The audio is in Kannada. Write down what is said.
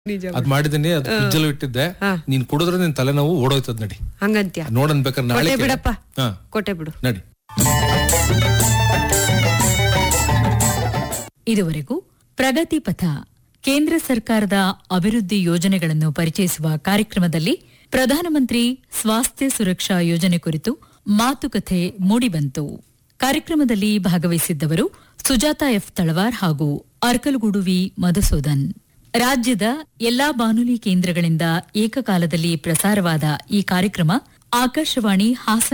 ನಿಜ ಅದ್ ಮಾಡಿದೀನಿ ಅದ್ ಫ್ರಿಜ್ಜಲ್ಲಿ ಇಟ್ಟಿದ್ದೆ ನೀನ್ ಕುಡಿದ್ರೆ ನಿನ್ ತಲೆನೋವು ಓಡೋಯ್ತದ ನಡಿ ಹಂಗಂತ್ಯ ನೋಡನ್ ಬೇಕಾದ್ರೆ ನಾಳೆ ಕೊಟ್ಟೆ ಬಿಡಪ್ಪ ಹಾ ಕೊಟ್ಟೆ ಬಿಡು ನಡಿ ಇದುವರೆಗೂ ಪ್ರಗತಿ ಪಥ ಕೇಂದ್ರ ಸರ್ಕಾರದ ಅಭಿವೃದ್ಧಿ ಯೋಜನೆಗಳನ್ನು ಪರಿಚಯಿಸುವ ಕಾರ್ಯಕ್ರಮದಲ್ಲಿ ಪ್ರಧಾನಮಂತ್ರಿ ಸ್ವಾಸ್ಥ್ಯ ಸುರಕ್ಷಾ ಯೋಜನೆ ಕುರಿತು ಮಾತುಕತೆ ಮೂಡಿಬಂತು ಕಾರ್ಯಕ್ರಮದಲ್ಲಿ ಭಾಗವಹಿಸಿದ್ದವರು ಸುಜಾತ ಎಫ್ ತಳವಾರ್ ಹಾಗೂ ಅರ್ಕಲಗೂಡು ವಿ ಮಧುಸೂದನ್ ರಾಜ್ಯದ ಎಲ್ಲಾ ಬಾನುಲಿ ಕೇಂದ್ರಗಳಿಂದ ಏಕಕಾಲದಲ್ಲಿ ಪ್ರಸಾರವಾದ ಈ ಕಾರ್ಯಕ್ರಮ ಆಕಾಶವಾಣಿ ಹಾಸನ